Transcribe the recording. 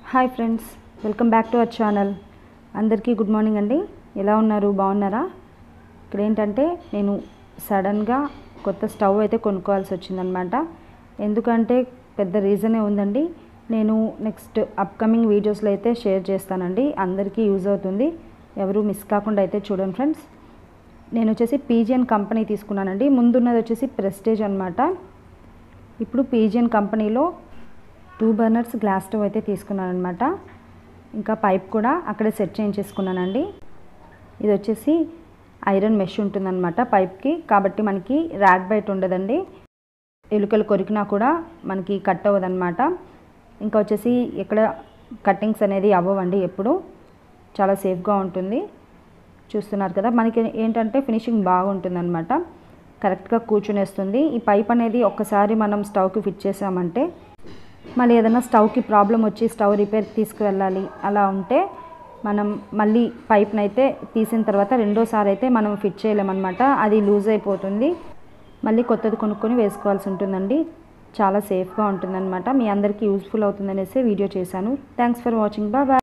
hi friends welcome back to our channel అందరికీ good morning అండి ఎలా ఉన్నారు బాగున్నారా ఇక్కడ ఏంటంటే నేను సడన్గా కొత్త స్టవ్ అయితే కొనుక్కోవాల్సి వచ్చిందనమాట ఎందుకంటే పెద్ద రీజనే ఉందండి నేను నెక్స్ట్ అప్కమింగ్ వీడియోస్లో అయితే షేర్ చేస్తానండి అందరికీ యూజ్ అవుతుంది ఎవరు మిస్ కాకుండా అయితే చూడండి ఫ్రెండ్స్ నేను వచ్చేసి పీజియన్ కంపెనీ తీసుకున్నానండి ముందున్నది వచ్చేసి ప్రెస్టేజ్ అనమాట ఇప్పుడు పీజియన్ కంపెనీలో టూ బర్నర్స్ గ్లాస్ స్టవ్ అయితే తీసుకున్నాను అనమాట ఇంకా పైప్ కూడా అక్కడే సెట్ చేయించేసుకున్నానండి ఇది వచ్చేసి ఐరన్ మెష్ ఉంటుందన్నమాట పైప్కి కాబట్టి మనకి ర్యాట్ బయట ఉండదండి ఎలుకలు కొరికినా కూడా మనకి కట్ అవ్వదన్నమాట ఇంకా వచ్చేసి ఇక్కడ కట్టింగ్స్ అనేది అవ్వవండి ఎప్పుడు చాలా సేఫ్గా ఉంటుంది చూస్తున్నారు కదా మనకి ఏంటంటే ఫినిషింగ్ బాగుంటుందన్నమాట కరెక్ట్గా కూర్చునేస్తుంది ఈ పైప్ అనేది ఒక్కసారి మనం స్టవ్కి ఫిట్ చేసామంటే మళ్ళీ ఏదైనా స్టవ్కి ప్రాబ్లం వచ్చి స్టవ్ రిపేర్ తీసుకువెళ్ళాలి అలా ఉంటే మనం మళ్ళీ పైప్ని అయితే తీసిన తర్వాత రెండోసారి అయితే మనం ఫిట్ చేయలేమన్నమాట అది లూజ్ అయిపోతుంది మళ్ళీ కొత్తది కొనుక్కొని వేసుకోవాల్సి ఉంటుందండి చాలా సేఫ్గా ఉంటుందన్నమాట మీ అందరికీ యూస్ఫుల్ అవుతుందనేసి వీడియో చేశాను థ్యాంక్స్ ఫర్ వాచింగ్ బాయ్